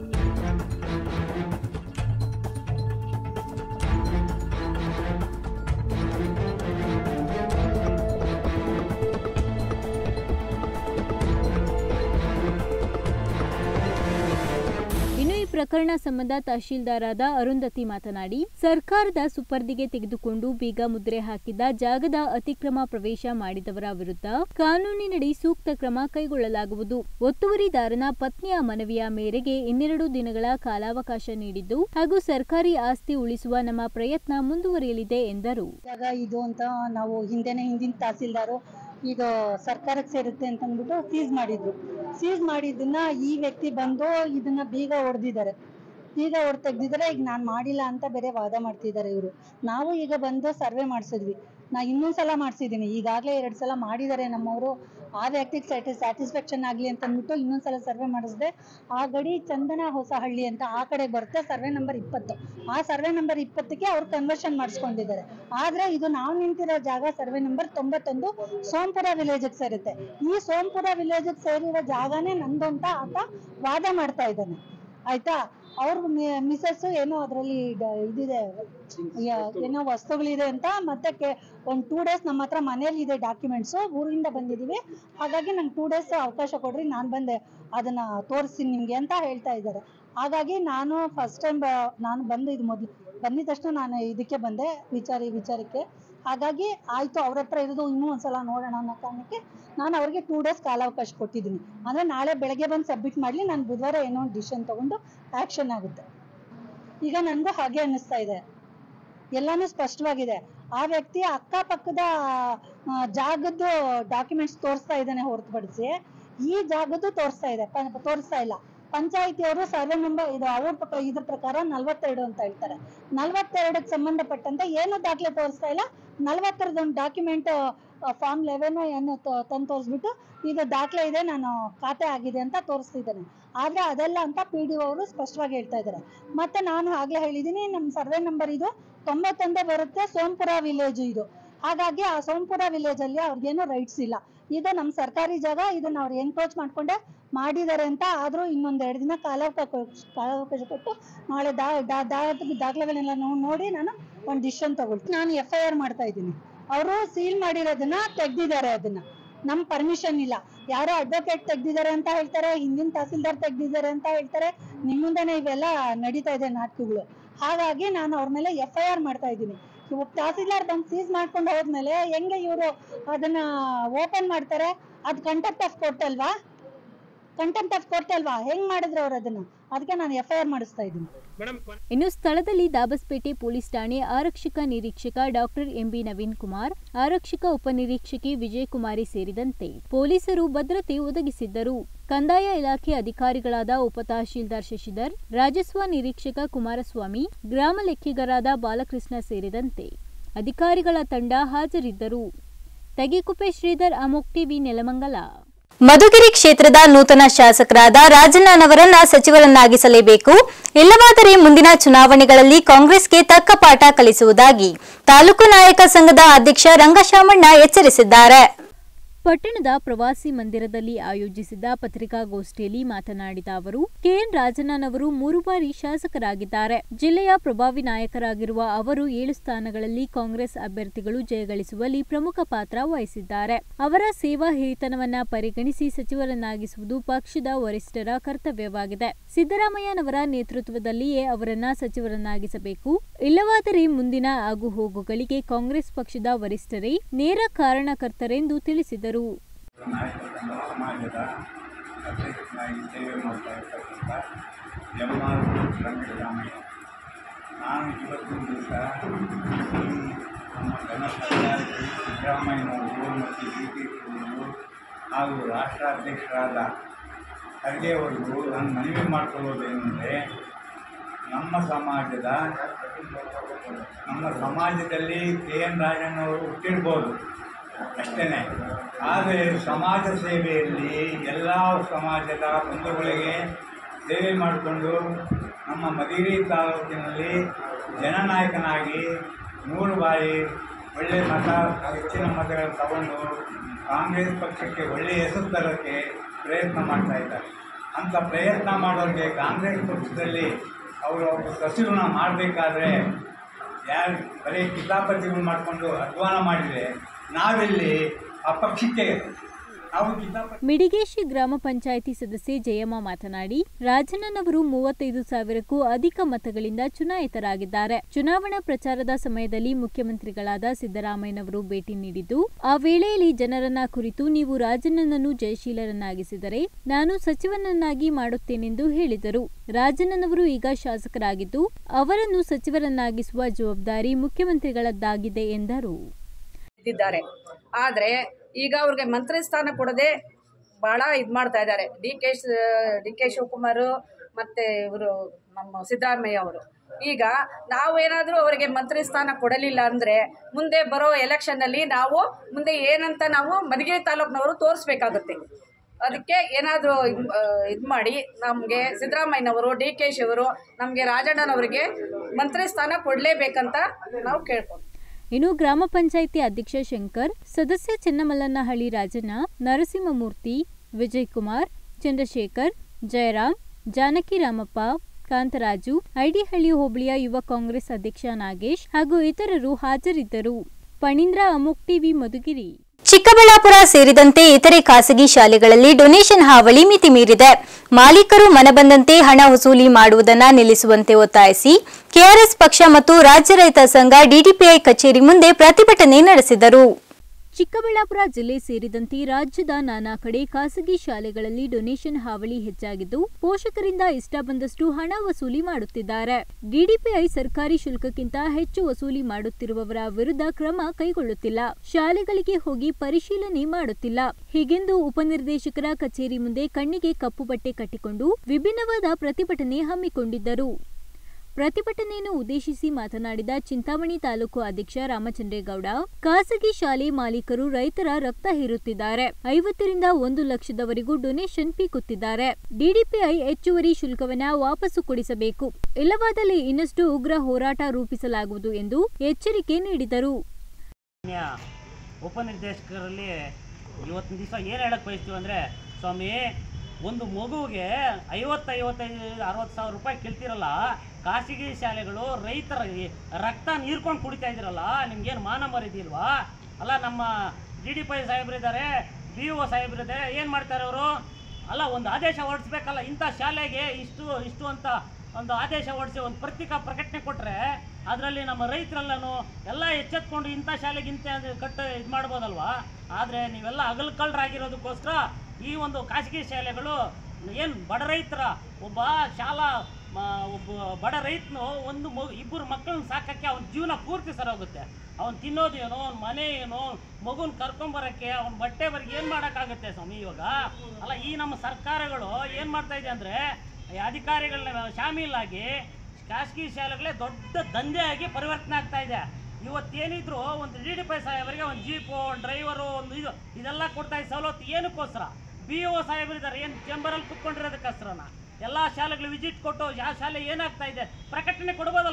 ಇನ್ನು ಈ ಪ್ರಕರಣ ಸಂಬಂಧ ತಹಶೀಲ್ದಾರಾದ ಅರುಂಧತಿ ಮಾತನಾಡಿ ಸರ್ಕಾರದ ಸುಪರ್ದಿಗೆ ತೆಗೆದುಕೊಂಡು ಬೀಗ ಮುದ್ರೆ ಹಾಕಿದ್ದ ಜಾಗದ ಅತಿಕ್ರಮ ಪ್ರವೇಶ ಮಾಡಿದವರ ವಿರುದ್ಧ ಕಾನೂನಿನಡಿ ಸೂಕ್ತ ಕ್ರಮ ಕೈಗೊಳ್ಳಲಾಗುವುದು ಒತ್ತುವರಿದಾರನ ಪತ್ನಿಯ ಮನವಿಯ ಮೇರೆಗೆ ಇನ್ನೆರಡು ದಿನಗಳ ಕಾಲಾವಕಾಶ ನೀಡಿದ್ದು ಹಾಗೂ ಸರ್ಕಾರಿ ಆಸ್ತಿ ಉಳಿಸುವ ನಮ್ಮ ಪ್ರಯತ್ನ ಮುಂದುವರಿಯಲಿದೆ ಎಂದರು ಜಾಗ ಇದು ಅಂತ ನಾವು ಹಿಂದೆನೆ ಹಿಂದಿನ ತಹಸೀಲ್ದಾರು ಇದು ಸರ್ಕಾರಕ್ಕೆ ಸೇರುತ್ತೆ ಅಂತ ಅಂದ್ಬಿಟ್ಟು ಸೀಸ್ ಮಾಡಿದ್ರು ಸೀಸ್ ಮಾಡಿದ್ದನ್ನ ಈ ವ್ಯಕ್ತಿ ಬಂದು ಇದನ್ನ ಬೀಗ ಹೊಡೆದಿದ್ದಾರೆ ಬೀಗ ಹೊಡೆದು ತೆಗ್ದಿದ್ದಾರೆ ಈಗ ನಾನು ಮಾಡಿಲ್ಲ ಅಂತ ಬೇರೆ ವಾದ ಮಾಡ್ತಿದ್ದಾರೆ ಇವರು ನಾವು ಈಗ ಬಂದು ಸರ್ವೆ ಮಾಡಿಸಿದ್ವಿ ನಾ ಇನ್ನೊಂದ್ ಸಲ ಮಾಡಿಸಿದ್ದೀನಿ ಈಗಾಗಲೇ ಎರಡು ಸಲ ಮಾಡಿದ್ದಾರೆ ನಮ್ಮವರು ಆ ವ್ಯಕ್ತಿಗೆ ಸ್ಯಾಟಿ ಸ್ಯಾಟಿಸ್ಫ್ಯಾಕ್ಷನ್ ಆಗಲಿ ಅಂತ ಅಂದ್ಬಿಟ್ಟು ಇನ್ನೊಂದ್ ಸಲ ಸರ್ವೆ ಮಾಡಿಸಿದೆ ಆ ಗಡಿ ಚಂದನ ಹೊಸಹಳ್ಳಿ ಅಂತ ಆ ಕಡೆ ಬರುತ್ತೆ ಸರ್ವೆ ನಂಬರ್ ಇಪ್ಪತ್ತು ಆ ಸರ್ವೆ ನಂಬರ್ ಇಪ್ಪತ್ತಕ್ಕೆ ಅವ್ರು ಕನ್ವರ್ಷನ್ ಮಾಡಿಸ್ಕೊಂಡಿದ್ದಾರೆ ಆದ್ರೆ ಇದು ನಾವು ನಿಂತಿರೋ ಜಾಗ ಸರ್ವೆ ನಂಬರ್ ತೊಂಬತ್ತೊಂದು ಸೋಂಪುರ ವಿಲೇಜ್ಗೆ ಸೇರುತ್ತೆ ಈ ಸೋಂಪುರ ವಿಲೇಜ್ಗೆ ಸೇರಿರೋ ಜಾಗನೇ ನಂದು ಅಂತ ಆತ ವಾದ ಮಾಡ್ತಾ ಇದ್ದಾನೆ ಆಯ್ತಾ ಅವ್ರ ಮಿಸಸ್ ಏನೋ ಅದರಲ್ಲಿ ಇದಿದೆ ಯ- ಏನೋ ವಸ್ತುಗಳಿದೆ ಅಂತ ಮತ್ತೆ ಕೆ- ಒಂದ್ ಟೂ ಡೇಸ್ ನಮ್ಮ ಹತ್ರ ಮನೇಲಿ ಇದೆ ಡಾಕ್ಯುಮೆಂಟ್ಸ್ ಊರಿಂದ ಬಂದಿದೀವಿ ಹಾಗಾಗಿ ನಂಗೆ ಟೂ ಡೇಸ್ ಅವಕಾಶ ಕೊಡ್ರಿ ನಾನು ಬಂದೆ ಅದನ್ನ ತೋರಿಸ್ತೀನಿ ನಿಮ್ಗೆ ಅಂತ ಹೇಳ್ತಾ ಇದ್ದಾರೆ ಹಾಗಾಗಿ ನಾನು ಫಸ್ಟ್ ಟೈಮ್ ನಾನು ಬಂದು ಇದು ಮೊದ್ಲು ಬಂದಿದ ತಕ್ಷಣ ನಾನು ಇದಕ್ಕೆ ಬಂದೆ ವಿಚಾರ ಈ ವಿಚಾರಕ್ಕೆ ಹಾಗಾಗಿ ಆಯ್ತು ಅವ್ರ ಹತ್ರ ಇರೋದು ಇನ್ನೂ ಒಂದ್ಸಲ ನೋಡೋಣ ಅನ್ನೋ ಕಾರಣಕ್ಕೆ ನಾನು ಅವ್ರಿಗೆ ಟೂ ಡೇಸ್ ಕಾಲಾವಕಾಶ ಕೊಟ್ಟಿದ್ದೀನಿ ಅಂದ್ರೆ ನಾಳೆ ಬೆಳಗ್ಗೆ ಬಂದು ಸಬ್ಮಿಟ್ ಮಾಡಲಿ ನಾನು ಬುಧವಾರ ಏನೋ ಒಂದು ಡಿಸಿಷನ್ ತಗೊಂಡು ಆಕ್ಷನ್ ಆಗುತ್ತೆ ಈಗ ನನಗೂ ಹಾಗೆ ಅನ್ನಿಸ್ತಾ ಇದೆ ಎಲ್ಲಾನು ಸ್ಪಷ್ಟವಾಗಿದೆ ಆ ವ್ಯಕ್ತಿ ಅಕ್ಕಪಕ್ಕದ ಆ, ಜಾಗದ್ದು ಡಾಕ್ಯುಮೆಂಟ್ಸ್ ತೋರಿಸ್ತಾ ಇದ್ದಾನೆ ಹೊರತುಪಡಿಸಿ ಈ ಜಾಗದ್ದು ತೋರಿಸ್ತಾ ಇದೆ ಪ- ತೋರಿಸ್ತಾ ಇಲ್ಲ ಪಂಚಾಯತಿಯವರು ಸರ್ವೆ ನಂಬರ್ ಇದು ಅವ್ರ ಪ್ರಕಾರ ಇದ್ರ ಪ್ರಕಾರ ನಲ್ವತ್ತೆರಡು ಅಂತ ಹೇಳ್ತಾರೆ ನಲ್ವತ್ತೆರಡಕ್ಕೆ ಸಂಬಂಧಪಟ್ಟಂತೆ ಏನು ದಾಖಲೆ ತೋರಿಸ್ತಾ ಇಲ್ಲ ನಲ್ವತ್ತರದ್ದು ಒಂದು ಡಾಕ್ಯುಮೆಂಟ್ ಫಾರ್ಮ್ ಲೆವೆನ್ ಏನು ತಂದು ತೋರಿಸ್ಬಿಟ್ಟು ಇದು ದಾಖಲೆ ಇದೆ ನಾನು ಖಾತೆ ಆಗಿದೆ ಅಂತ ತೋರಿಸ್ತಿದ್ದಾನೆ ಆದ್ರೆ ಅದೆಲ್ಲ ಅಂತ ಪಿ ಡಿ ಅವರು ಸ್ಪಷ್ಟವಾಗಿ ಹೇಳ್ತಾ ಇದ್ದಾರೆ ಮತ್ತೆ ನಾನು ಆಗ್ಲೇ ಹೇಳಿದ್ದೀನಿ ನಮ್ಮ ಸರ್ವೆ ನಂಬರ್ ಇದು ತೊಂಬತ್ತೊಂದೇ ಬರುತ್ತೆ ಸೋಂಪುರ ವಿಲೇಜ್ ಇದು ಹಾಗಾಗಿ ಆ ಸೋಂಪುರ ವಿಲೇಜ್ ಅಲ್ಲಿ ಅವ್ರಿಗೇನು ರೈಟ್ಸ್ ಇಲ್ಲ ಇದು ನಮ್ಮ ಸರ್ಕಾರಿ ಜಾಗ ಇದನ್ನ ಅವ್ರು ಎನ್ಕ್ರೋಚ್ ಮಾಡ್ಕೊಂಡೆ ಮಾಡಿದ್ದಾರೆ ಅಂತ ಆದ್ರೂ ಇನ್ನೊಂದ್ ಎರಡು ದಿನ ಕಾಲಾವಕಾಶ ಕಾಲಾವಕಾಶ ಕೊಟ್ಟು ನಾಳೆ ದಾ ದಾ- ದಾ- ದಾಖಲೆಗಳನ್ನೆಲ್ಲ ನೋ- ನೋಡಿ ನಾನು ಒಂದು ಡಿಸಿಷನ್ ತಗೊಳ್ತೀನಿ ನಾನು ಎಫ್ ಐ ಆರ್ ಮಾಡ್ತಾ ಇದ್ದೀನಿ ಅವರು ಸೀಲ್ ಮಾಡಿರೋದನ್ನ ತೆಗ್ದಿದ್ದಾರೆ ಅದನ್ನ ನಮ್ ಪರ್ಮಿಷನ್ ಇಲ್ಲ ಯಾರೋ ಅಡ್ವೊಕೇಟ್ ತೆಗ್ದಿದ್ದಾರೆ ಅಂತ ಹೇಳ್ತಾರೆ ಹಿಂದಿನ ತಹಸೀಲ್ದಾರ್ ತೆಗ್ದಿದ್ದಾರೆ ಅಂತ ಹೇಳ್ತಾರೆ ನಿಮ್ ಮುಂದೆನೆ ಇವೆಲ್ಲ ನಡೀತಾ ಇದೆ ನಾಟಕಗಳು ಹಾಗಾಗಿ ನಾನು ಅವ್ರ ಮೇಲೆ ಎಫ್ ಐ ಆರ್ ಮಾಡ್ತಾ ಇದ್ದೀನಿ ಇವಾಗ ತಹಸೀಲ್ದಾರ್ ಬಂದು ಸೀಸ್ ಮಾಡ್ಕೊಂಡು ಹೋದ್ಮೇಲೆ ಹೆಂಗೆ ಇವರು ಅದನ್ನ ಓಪನ್ ಮಾಡ್ತಾರೆ ಅದು ಕಂಟೆಂಪ್ಟ್ ಆಫ್ ಕೋರ್ಟ್ ಅಲ್ವಾ ಕಂಟೆಂಪ್ಟ್ ಆಫ್ ಕೋರ್ಟ್ ಅಲ್ವಾ ಹೆಂಗ್ ಮಾಡಿದ್ರು ಅವ್ರು ಅದನ್ನ ಅದಕ್ಕೆ ನಾನು ಎಫ್ ಐ ಆರ್ ಮಾಡಿಸ್ತಾ ಇದ್ದೀನಿ ಇನ್ನು ಸ್ಥಳದಲ್ಲಿ ದಾಬಸ್ಪೇಟೆ ಪೊಲೀಸ್ ಠಾಣೆ ಆರಕ್ಷಕ ನಿರೀಕ್ಷಕ ಡಾಕ್ಟರ್ ಎಂಬಿ ನವೀನ್ ಕುಮಾರ್ ಆರಕ್ಷಕ ಉಪನಿರೀಕ್ಷಕಿ ವಿಜಯಕುಮಾರಿ ಸೇರಿದಂತೆ ಪೊಲೀಸರು ಭದ್ರತೆ ಒದಗಿಸಿದ್ದರು ಕಂದಾಯ ಇಲಾಖೆ ಅಧಿಕಾರಿಗಳಾದ ಉಪತಹಶೀಲ್ದಾರ್ ಶಶಿಧರ್ ರಾಜಸ್ವ ನಿರೀಕ್ಷಕ ಕುಮಾರಸ್ವಾಮಿ ಗ್ರಾಮ ಲೆಕ್ಕಿಗರಾದ ಬಾಲಕೃಷ್ಣ ಸೇರಿದಂತೆ ಅಧಿಕಾರಿಗಳ ತಂಡ ಹಾಜರಿದ್ದರು ತಗಿಕುಪ್ಪೆ ಶ್ರೀಧರ್ ಅಮೋಕ್ ಟಿವಿ ನೆಲಮಂಗಲ ಮಧುಗಿರಿ ಕ್ಷೇತ್ರದ ನೂತನ ಶಾಸಕರಾದ ರಾಜಣ್ಣನವರನ್ನ ಸಚಿವರನ್ನಾಗಿಸಲೇಬೇಕು ಇಲ್ಲವಾದರೆ ಮುಂದಿನ ಚುನಾವಣೆಗಳಲ್ಲಿ ಕಾಂಗ್ರೆಸ್ಗೆ ತಕ್ಕ ಪಾಠ ಕಲಿಸುವುದಾಗಿ ತಾಲೂಕು ನಾಯಕ ಸಂಘದ ಅಧ್ಯಕ್ಷ ರಂಗಶಾಮಣ್ಣ ಎಚ್ಚರಿಸಿದ್ದಾರೆ ಪಟ್ಟಣದ ಪ್ರವಾಸಿ ಮಂದಿರದಲ್ಲಿ ಆಯೋಜಿಸಿದ್ದ ಪತ್ರಿಕಾಗೋಷ್ಠಿಯಲ್ಲಿ ಮಾತನಾಡಿದ ಅವರು ಕೆಎನ್ ರಾಜಣ್ಣನವರು ಮೂರು ಬಾರಿ ಶಾಸಕರಾಗಿದ್ದಾರೆ ಜಿಲ್ಲೆಯ ಪ್ರಭಾವಿ ನಾಯಕರಾಗಿರುವ ಅವರು ಏಳು ಸ್ಥಾನಗಳಲ್ಲಿ ಕಾಂಗ್ರೆಸ್ ಅಭ್ಯರ್ಥಿಗಳು ಜಯಗಳಿಸುವಲ್ಲಿ ಪ್ರಮುಖ ಪಾತ್ರ ವಹಿಸಿದ್ದಾರೆ ಅವರ ಸೇವಾ ಹಿರಿತನವನ್ನ ಪರಿಗಣಿಸಿ ಸಚಿವರನ್ನಾಗಿಸುವುದು ಪಕ್ಷದ ವರಿಷ್ಠರ ಕರ್ತವ್ಯವಾಗಿದೆ ಸಿದ್ದರಾಮಯ್ಯನವರ ನೇತೃತ್ವದಲ್ಲಿಯೇ ಅವರನ್ನ ಸಚಿವರನ್ನಾಗಿಸಬೇಕು ಇಲ್ಲವಾದರೆ ಮುಂದಿನ ಆಗುಹೋಗುಗಳಿಗೆ ಕಾಂಗ್ರೆಸ್ ಪಕ್ಷದ ವರಿಷ್ಠರೇ ನೇರ ಕಾರಣಕರ್ತರೆಂದು ತಿಳಿಸಿದರು ನಾಯಕತ್ವ ಸಮಾಜದ ಅಧ್ಯಕ್ಷನಾಗಿ ಸೇವೆ ಮಾಡ್ತಾ ಇರ್ತಕ್ಕಂಥ ಎಂ ಆರ್ ವೆಂಕಟರಾಮಯ್ಯ ನಾನು ಇವತ್ತಿನ ದಿವಸ ಈ ನಮ್ಮ ಜನ ಸರ್ಕಾರಕ್ಕೆ ಸಿದ್ದರಾಮಯ್ಯನವರು ಮತ್ತು ಡಿ ಕೆ ಶಿವರು ಹಾಗೂ ರಾಷ್ಟ್ರಾಧ್ಯಕ್ಷರಾದ ಖರ್ಗೆ ಅವರಿಗೂ ನಾನು ಮನವಿ ಮಾಡ್ಕೊಳ್ಳೋದೇನೆಂದರೆ ನಮ್ಮ ಸಮಾಜದ ನಮ್ಮ ಸಮಾಜದಲ್ಲಿ ಕೆ ಎನ್ ರಾಜಣ್ಣವರು ಹುಟ್ಟಿರ್ಬೋದು ಅಷ್ಟೇ ಆದರೆ ಸಮಾಜ ಸೇವೆಯಲ್ಲಿ ಎಲ್ಲ ಸಮಾಜದ ಬಂಧುಗಳಿಗೆ ಸೇವೆ ಮಾಡಿಕೊಂಡು ನಮ್ಮ ಮದಿರಿ ತಾಲೂಕಿನಲ್ಲಿ ಜನನಾಯಕನಾಗಿ ಮೂರು ಬಾರಿ ಒಳ್ಳೆಯ ಮತ ಹೆಚ್ಚಿನ ಮತಗಳನ್ನು ತಗೊಂಡು ಕಾಂಗ್ರೆಸ್ ಪಕ್ಷಕ್ಕೆ ಒಳ್ಳೆಯ ಹೆಸರು ತರೋಕ್ಕೆ ಪ್ರಯತ್ನ ಮಾಡ್ತಾ ಇದ್ದಾರೆ ಅಂಥ ಪ್ರಯತ್ನ ಮಾಡೋರಿಗೆ ಕಾಂಗ್ರೆಸ್ ಪಕ್ಷದಲ್ಲಿ ಅವರು ಒಬ್ಬ ಸಚಿವನ ಮಾಡಬೇಕಾದ್ರೆ ಯಾರು ಬರೀ ಕಿತಾಪತಿಗಳು ಮಾಡಿಕೊಂಡು ಅಧ್ವಾನ ಮಾಡಿದರೆ ನಾವಿಲ್ಲಿ ಆ ಪಕ್ಷಕ್ಕೆ ನಾವು ಕಿತಾಪತಿ ಮಿಡಿಗೇಶಿ ಗ್ರಾಮ ಪಂಚಾಯಿತಿ ಸದಸ್ಯೆ ಜಯಮ್ಮ ಮಾತನಾಡಿ ರಾಜಣ್ಣನವರು ಮೂವತ್ತೈದು ಸಾವಿರಕ್ಕೂ ಅಧಿಕ ಮತಗಳಿಂದ ಚುನಾಯಿತರಾಗಿದ್ದಾರೆ ಚುನಾವಣಾ ಪ್ರಚಾರದ ಸಮಯದಲ್ಲಿ ಮುಖ್ಯಮಂತ್ರಿಗಳಾದ ಸಿದ್ದರಾಮಯ್ಯನವರು ಭೇಟಿ ನೀಡಿದ್ದು ಆ ವೇಳೆಯಲ್ಲಿ ಜನರನ್ನ ಕುರಿತು ನೀವು ರಾಜಣ್ಣನನ್ನು ಜಯಶೀಲರನ್ನಾಗಿಸಿದರೆ ನಾನು ಸಚಿವನನ್ನಾಗಿ ಮಾಡುತ್ತೇನೆಂದು ಹೇಳಿದರು ರಾಜಣ್ಣನವರು ಈಗ ಶಾಸಕರಾಗಿದ್ದು ಅವರನ್ನು ಸಚಿವರನ್ನಾಗಿಸುವ ಜವಾಬ್ದಾರಿ ಮುಖ್ಯಮಂತ್ರಿಗಳದ್ದಾಗಿದೆ ಎಂದರು ಇದ್ದಾರೆ ಆದರೆ ಈಗ ಅವ್ರಿಗೆ ಮಂತ್ರಿ ಸ್ಥಾನ ಕೊಡದೆ ಭಾಳ ಇದು ಮಾಡ್ತಾ ಇದ್ದಾರೆ D K D K Shivakumar ಮತ್ತು ಇವರು ನಮ್ಮ ಸಿದ್ದರಾಮಯ್ಯ ಅವರು ಈಗ ನಾವೇನಾದರೂ ಅವರಿಗೆ ಮಂತ್ರಿ ಸ್ಥಾನ ಕೊಡಲಿಲ್ಲ ಅಂದರೆ ಮುಂದೆ ಬರೋ ಎಲೆಕ್ಷನ್ನಲ್ಲಿ ನಾವು ಮುಂದೆ ಏನಂತ ನಾವು ಮಧುಗಿರಿ ತಾಲೂಕಿನವರು ತೋರಿಸ್ಬೇಕಾಗುತ್ತೆ ಅದಕ್ಕೆ ಏನಾದರೂ ಇದು ಮಾಡಿ ನಮಗೆ ಸಿದ್ದರಾಮಯ್ಯನವರು ಡಿ ಕೆ ಶಿವರು ನಮಗೆ ರಾಜಣ್ಣನವರಿಗೆ ಮಂತ್ರಿ ಸ್ಥಾನ ಕೊಡಲೇಬೇಕಂತ ನಾವು ಕೇಳ್ಕೊಂಡು ಇನ್ನು ಗ್ರಾಮ ಪಂಚಾಯಿತಿ ಅಧ್ಯಕ್ಷ ಶಂಕರ್ ಸದಸ್ಯ ಚೆನ್ನಮಲ್ಲನಹಳ್ಳಿ ರಾಜಣ್ಣ ನರಸಿಂಹಮೂರ್ತಿ ವಿಜಯ್ ಕುಮಾರ್ ಚಂದ್ರಶೇಖರ್ ಜಯರಾಮ್ ಜಾನಕಿ ರಾಮಪ್ಪ ಕಾಂತರಾಜು ಐಡಿಹಳ್ಳಿ ಹೋಬಳಿಯ ಯುವ ಕಾಂಗ್ರೆಸ್ ಅಧ್ಯಕ್ಷ ನಾಗೇಶ್ ಹಾಗೂ ಇತರರು ಹಾಜರಿದ್ದರು ಪಣೀಂದ್ರ ಅಮೋಕ್ ಟಿವಿ ಮಧುಗಿರಿ ಚಿಕ್ಕಬಳ್ಳಾಪುರ ಸೇರಿದಂತೆ ಇತರೆ ಖಾಸಗಿ ಶಾಲೆಗಳಲ್ಲಿ ಡೊನೇಷನ್ ಹಾವಳಿ ಮಿತಿ ಮೀರಿದೆ ಮಾಲೀಕರು ಮನಬಂದಂತೆ ಹಣ ವಸೂಲಿ ಮಾಡುವುದನ್ನು ನಿಲ್ಲಿಸುವಂತೆ ಒತ್ತಾಯಿಸಿ ಕೆಆರ್ಎಸ್ ಪಕ್ಷ ಮತ್ತು ರಾಜ್ಯ ರೈತ ಸಂಘ ಡಿಡಿಪಿಐ ಕಚೇರಿ ಮುಂದೆ ಪ್ರತಿಭಟನೆ ನಡೆಸಿದರು ಚಿಕ್ಕಬಳ್ಳಾಪುರ ಜಿಲ್ಲೆ ಸೇರಿದಂತೆ ರಾಜ್ಯದ ನಾನಾ ಕಡೆ ಖಾಸಗಿ ಶಾಲೆಗಳಲ್ಲಿ ಡೊನೇಷನ್ ಹಾವಳಿ ಹೆಚ್ಚಾಗಿದ್ದು ಪೋಷಕರಿಂದ ಇಷ್ಟ ಬಂದಷ್ಟು ಹಣ ವಸೂಲಿ ಮಾಡುತ್ತಿದ್ದಾರೆ ಡಿಡಿಪಿಐ ಸರ್ಕಾರಿ ಶುಲ್ಕಕ್ಕಿಂತ ಹೆಚ್ಚು ವಸೂಲಿ ಮಾಡುತ್ತಿರುವವರ ವಿರುದ್ಧ ಕ್ರಮ ಕೈಗೊಳ್ಳುತ್ತಿಲ್ಲ ಶಾಲೆಗಳಿಗೆ ಹೋಗಿ ಪರಿಶೀಲನೆ ಮಾಡುತ್ತಿಲ್ಲ ಹೀಗೆಂದು ಉಪನಿರ್ದೇಶಕರ ಕಚೇರಿ ಮುಂದೆ ಕಣ್ಣಿಗೆ ಕಪ್ಪು ಬಟ್ಟೆ ಕಟ್ಟಿಕೊಂಡು ವಿಭಿನ್ನವಾದ ಪ್ರತಿಭಟನೆ ಹಮ್ಮಿಕೊಂಡಿದ್ದರು ಪ್ರತಿಭಟನೆಯನ್ನು ಉದ್ದೇಶಿಸಿ ಮಾತನಾಡಿದ ಚಿಂತಾಮಣಿ ತಾಲೂಕು ಅಧ್ಯಕ್ಷ ರಾಮಚಂದ್ರೇಗೌಡ ಖಾಸಗಿ ಶಾಲೆ ಮಾಲೀಕರು ರೈತರ ರಕ್ತ ಹೀರುತ್ತಿದ್ದಾರೆ ಐವತ್ತರಿಂದ ಒಂದು ಲಕ್ಷದವರೆಗೂ ಡೊನೇಷನ್ ಪೀಕುತ್ತಿದ್ದಾರೆ ಡಿಡಿಪಿಐ ಹೆಚ್ಚುವರಿ ಶುಲ್ಕವನ್ನ ವಾಪಸ್ಸು ಕೊಡಿಸಬೇಕು ಇಲ್ಲವಾದಲ್ಲಿ ಇನ್ನಷ್ಟು ಉಗ್ರ ಹೋರಾಟ ರೂಪಿಸಲಾಗುವುದು ಎಂದು ಎಚ್ಚರಿಕೆ ನೀಡಿದರು ಮಾನ್ಯ ಉಪನಿರ್ದೇಶಕರಲ್ಲಿ ಇವತ್ತಿನ ದಿವಸ ಏನು ಹೇಳಕ್ಕೆ ಬಯಸ್ತೀವಿ ಅಂದರೆ ಸ್ವಾಮಿ ಒಂದು ಮಗುವಿಗೆ ಐವತ್ತು ಐವತ್ತೈದು ಅರವತ್ತು ಸಾವಿರ ರೂಪಾಯಿ ಕೇಳ್ತಿರಲ್ಲ ಖಾಸಗಿ ಶಾಲೆಗಳು ರೈತರ ಈ ರಕ್ತ ನೀರ್ಕೊಂಡು ಕುಡಿತಾ ಇದ್ದೀರಲ್ಲ ನಿಮ್ಗೇನು ಮಾನ ಮರಿದಿಲ್ವಾ ಅಲ್ಲ ನಮ್ಮ ಡಿ ಡಿ ಪೈ ಸಾಹೇಬ್ರಿದ್ದಾರೆ ಬಿ ಒ ಸಾಹೇಬ್ರಿದ್ದಾರೆ ಏನು ಮಾಡ್ತಾರೆ ಅವರು ಅಲ್ಲ ಒಂದು ಆದೇಶ ಹೊರಡಿಸ್ಬೇಕಲ್ಲ ಇಂಥ ಶಾಲೆಗೆ ಇಷ್ಟು ಇಷ್ಟು ಅಂತ ಒಂದು ಆದೇಶ ಹೊರಡಿಸಿ ಒಂದು ಪತ್ರಿಕಾ ಪ್ರಕಟಣೆ ಕೊಟ್ಟರೆ ಅದರಲ್ಲಿ ನಮ್ಮ ರೈತರೆಲ್ಲನೂ ಎಲ್ಲ ಎಚ್ಚೆತ್ಕೊಂಡು ಇಂಥ ಶಾಲೆಗೆ ಇಂಥ ಕಟ್ಟು ಇದು ಮಾಡ್ಬೋದಲ್ವಾ ಆದರೆ ನೀವೆಲ್ಲ ಅಗಲ್ಕಳ್ಳರಾಗಿರೋದಕ್ಕೋಸ್ಕರ ಈ ಒಂದು ಖಾಸಗಿ ಶಾಲೆಗಳು ಏನು ಬಡ ರೈತರ ಒಬ್ಬ ಶಾಲಾ ಮ- ಒಬ್ಬ ಬಡ ರೈತನು ಒಂದು ಮಗು ಇಬ್ಬರು ಮಕ್ಕಳನ್ನ ಸಾಕಕ್ಕೆ ಅವನ ಜೀವನ ಪೂರ್ತಿ ಸರೋಗುತ್ತೆ ಅವ್ನು ತಿನ್ನೋದೇನೋ ಅವ್ನ ಮನೆ ಏನೋ ಮಗುನ ಕರ್ಕೊಂಬರಕ್ಕೆ ಅವ್ನ ಬಟ್ಟೆ ಬರಿಗೆ ಏನು ಮಾಡೋಕ್ಕಾಗುತ್ತೆ ಸ್ವಾಮಿ ಇವಾಗ ಅಲ್ಲ ಈ ನಮ್ಮ ಸರ್ಕಾರಗಳು ಏನು ಮಾಡ್ತಾ ಇದೆ ಅಂದರೆ ಈ ಅಧಿಕಾರಿಗಳನ್ನ ಶಾಮೀಲಾಗಿ ಖಾಸಗಿ ಶಾಲೆಗಳೇ ದೊಡ್ಡ ದಂಧೆಯಾಗಿ ಪರಿವರ್ತನೆ ಆಗ್ತಾ ಇದೆ ಇವತ್ತೇನಿದ್ರು ಒಂದು ಡಿ ಡಿ ಪೈ ಸಾಹೇಬರಿಗೆ ಒಂದು ಜೀಪು ಒಂದು ಡ್ರೈವರು ಒಂದು ಇದು ಇದೆಲ್ಲ ಕೊಡ್ತಾ ಇದೆ ಸವಲತ್ತು ಏನಕ್ಕೋಸ್ಕರ ಬಿ ಒ ಸಾಹೇಬರಿದ್ದಾರೆ ಏನು ಚೇಂಬರಲ್ಲಿ ಕುತ್ಕೊಂಡಿರೋದಕ್ಕೋಸ್ಕರನ ಎಲ್ಲ ಶಾಲೆಗಳು ವಿಸಿಟ್ ಕೊಟ್ಟು ಯಾವ ಶಾಲೆ ಏನಾಗ್ತಾ ಇದೆ ಪ್ರಕಟಣೆ ಕೊಡ್ಬೋದಲ್ವಾ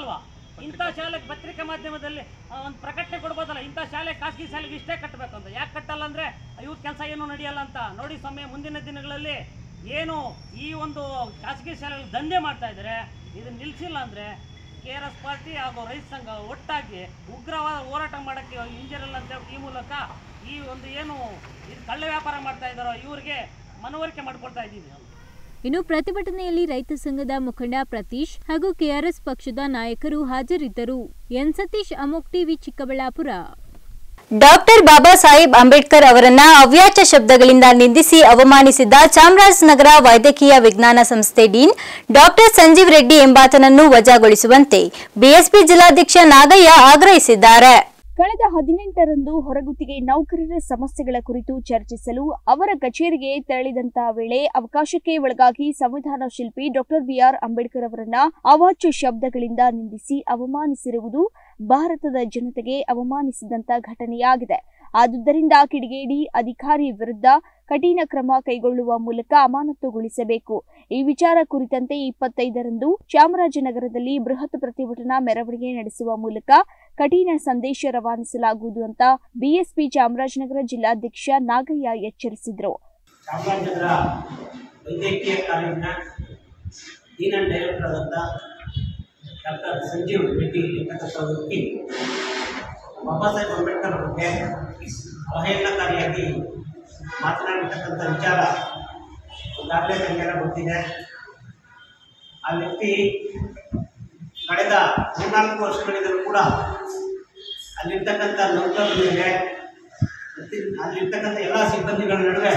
ಇಂಥ ಶಾಲೆಗೆ ಪತ್ರಿಕಾ ಮಾಧ್ಯಮದಲ್ಲಿ ಒಂದು ಪ್ರಕಟಣೆ ಕೊಡ್ಬೋದಲ್ಲ ಇಂಥ ಶಾಲೆ ಖಾಸಗಿ ಶಾಲೆಗೆ ಇಷ್ಟೇ ಕಟ್ಟಬೇಕು ಅಂತ ಯಾಕೆ ಕಟ್ಟಲ್ಲ ಅಂದರೆ ಇವ್ರ ಕೆಲಸ ಏನು ನಡೆಯಲ್ಲ ಅಂತ ನೋಡಿ ಸ್ವಾಮಿ ಮುಂದಿನ ದಿನಗಳಲ್ಲಿ ಏನು ಈ ಒಂದು ಖಾಸಗಿ ಶಾಲೆಗಳು ದಂಧೆ ಮಾಡ್ತಾ ಇದ್ದಾರೆ ಇದನ್ನ ನಿಲ್ಲಿಸಿಲ್ಲ ಅಂದರೆ ಕೆ ಆರ್ ಎಸ್ ಪಾರ್ಟಿ ಹಾಗೂ ರೈತ ಸಂಘ ಒಟ್ಟಾಗಿ ಉಗ್ರವಾದ ಹೋರಾಟ ಮಾಡೋಕ್ಕೆ ಹಿಂಜರಿಲ್ಲ ಅಂತ ಈ ಮೂಲಕ ಈ ಒಂದು ಏನು ಇದು ಕಳ್ಳ ವ್ಯಾಪಾರ ಮಾಡ್ತಾ ಇದ್ದಾರೋ ಇವ್ರಿಗೆ ಮನವರಿಕೆ ಮಾಡ್ಕೊಳ್ತಾ ಇದ್ದೀವಿ ನಾವು ಇನ್ನು ಪ್ರತಿಭಟನೆಯಲ್ಲಿ ರೈತ ಸಂಘದ ಮುಖಂಡ ಪ್ರತೀಶ್ ಹಾಗೂ ಕೆಆರ್ಎಸ್ ಪಕ್ಷದ ನಾಯಕರು ಹಾಜರಿದ್ದರು N Satish Amok TV Chikkaballapura doctor Baba Saheb Ambedkar ಅವರನ್ನ ಅವ್ಯಾಚ ಶಬ್ದಗಳಿಂದ ನಿಂದಿಸಿ ಅವಮಾನಿಸಿದ್ದ ಚಾಮರಾಜನಗರ ವೈದ್ಯಕೀಯ ವಿಜ್ಞಾನ ಸಂಸ್ಥೆ ಡೀನ್ ಡಾಕ್ಟರ್ ಸಂಜೀವ್ ರೆಡ್ಡಿ ಎಂಬಾತನನ್ನು ವಜಾಗೊಳಿಸುವಂತೆ ಬಿಎಸ್ಪಿ ಜಿಲ್ಲಾಧ್ಯಕ್ಷ ನಾಗಯ್ಯ ಆಗ್ರಹಿಸಿದ್ದಾರೆ ಕಳೆದ ಹದಿನೆಂಟರಂದು ಹೊರಗುತ್ತಿಗೆ ನೌಕರರ ಸಮಸ್ಯೆಗಳ ಕುರಿತು ಚರ್ಚಿಸಲು ಅವರ ಕಚೇರಿಗೆ ತೆರಳಿದಂತ ವೇಳೆ ಅವಕಾಶಕ್ಕೆ ಒಳಗಾಗಿ ಸಂವಿಧಾನ ಶಿಲ್ಪಿ ಡಾಕ್ಟರ್ ಬಿಆರ್ ಅಂಬೇಡ್ಕರ್ ಅವರನ್ನ ಅವಾಚ್ಯ ಶಬ್ದಗಳಿಂದ ನಿಂದಿಸಿ ಅವಮಾನಿಸಿರುವುದು ಭಾರತದ ಜನತೆಗೆ ಅವಮಾನಿಸಿದಂತ ಘಟನೆಯಾಗಿದೆ ಆದುದರಿಂದ ಕಿಡಿಗೇಡಿ ಅಧಿಕಾರಿ ವಿರುದ್ಧ ಕಠಿಣ ಕ್ರಮ ಕೈಗೊಳ್ಳುವ ಮೂಲಕ ಅಮಾನತುಗೊಳಿಸಬೇಕು ಈ ವಿಚಾರ ಕುರಿತಂತೆ ಇಪ್ಪತ್ತೈದರಂದು ಚಾಮರಾಜನಗರದಲ್ಲಿ ಬೃಹತ್ ಪ್ರತಿಭಟನಾ ಮೆರವಣಿಗೆ ನಡೆಸುವ ಮೂಲಕ ಕಠಿಣ ಸಂದೇಶ ರವಾನಿಸಲಾಗುವುದು ಅಂತ ಬಿಎಸ್ಪಿ ಚಾಮರಾಜನಗರ ಜಿಲ್ಲಾಧ್ಯಕ್ಷ ನಾಗಯ್ಯ ಎಚ್ಚರಿಸಿದ್ರು ಚಾಮರಾಜನಗರ ವೈದ್ಯಕೀಯ ಕಾಲೇಜಿನ ಡೀನ್ ಅಂಡ್ ಡೈರೆಕ್ಟರ್ ಆದಂಥ ಡಾಕ್ಟರ್ ಸಂಜೀವ್ ರೆಡ್ಡಿ ಎಂಬತಕ್ಕಂಥ ವ್ಯಕ್ತಿ ಬಾಬಾ ಸಾಹೇಬ್ ಅಂಬೇಡ್ಕರ್ ಬಗ್ಗೆ ಅವಹೇಳನಕಾರಿಯಾಗಿ ಮಾತನಾಡಿರ್ತಕ್ಕಂಥ ವಿಚಾರ ಈಗಾಗಲೇ ನಮಗೆಲ್ಲ ಗೊತ್ತಿದೆ ಆ ವ್ಯಕ್ತಿ ಕಳೆದ ಮೂರ್ನಾಲ್ಕು ವರ್ಷಗಳಿಂದಲೂ ಕೂಡ ಅಲ್ಲಿರ್ತಕ್ಕಂಥ ನೌಕರರ ಮೇಲೆ ಮತ್ತೆ ಅಲ್ಲಿರ್ತಕ್ಕಂಥ ಎಲ್ಲ ಸಿಬ್ಬಂದಿಗಳ ನಡುವೆ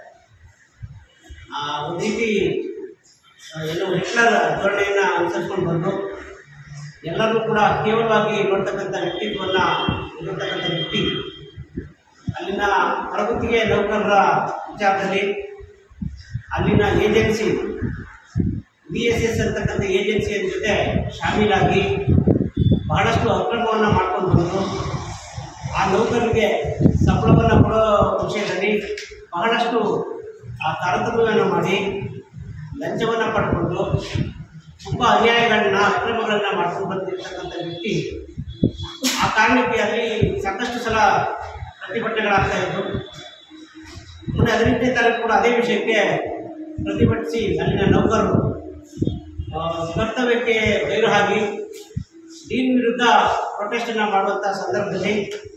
ಆ, ಒಂದು ರೀತಿ ಆ, ಏನು ಹಿಟ್ಲರ್ ಧೋರಣೆಯನ್ನು ಅನುಸರಿಸ್ಕೊಂಡು ಬಂದು ಎಲ್ಲರೂ ಕೂಡ ಕೇವಲವಾಗಿ ನೋಡ್ತಕ್ಕಂಥ ವ್ಯಕ್ತಿತ್ವವನ್ನು ಇರತಕ್ಕಂಥ ವ್ಯಕ್ತಿ ಅಲ್ಲಿನ ಹೊರಗುತ್ತಿಗೆ ನೌಕರರ ವಿಚಾರದಲ್ಲಿ ಅಲ್ಲಿನ ಏಜೆನ್ಸಿ ಬಿ ಎಸ್ ಎಸ್ ಅಂತಕ್ಕಂಥ ಏಜೆನ್ಸಿಯ ಜೊತೆ ಶಾಮೀಲಾಗಿ ಬಹಳಷ್ಟು ಅಕ್ರಮವನ್ನು ಮಾಡ್ಕೊಂಡು ಬಂದು ಆ ನೌಕರರಿಗೆ ಸಂಬಳವನ್ನು ಕೊಡೋ ವಿಷಯದಲ್ಲಿ ಬಹಳಷ್ಟು ಆ ತಾರತಮ್ಯವನ್ನು ಮಾಡಿ ಲಂಚವನ್ನು ಪಡ್ಕೊಂಡು ತುಂಬ ಅನ್ಯಾಯಗಳನ್ನ ಅಕ್ರಮಗಳನ್ನ ಮಾಡ್ಕೊಂಡು ಬಂದಿರ್ತಕ್ಕಂಥ ವ್ಯಕ್ತಿ ಆ ಕಾರಣಕ್ಕೆ ಅಲ್ಲಿ ಸಾಕಷ್ಟು ಸಲ ಪ್ರತಿಭಟನೆಗಳಾಗ್ತಾ ಇತ್ತು ಮೊನ್ನೆ ಹದಿನೆಂಟನೇ ತಾರೀಕು ಕೂಡ ಅದೇ ವಿಷಯಕ್ಕೆ ಪ್ರತಿಭಟಿಸಿ ಅಲ್ಲಿನ ನೌಕರರು ಆ, ಕರ್ತವ್ಯಕ್ಕೆ ಗೈರು ಹಾಕಿ ಡೀನ್ ವಿರುದ್ಧ ಪ್ರೊಟೆಸ್ಟನ್ನು ಮಾಡುವಂಥ ಸಂದರ್ಭದಲ್ಲಿ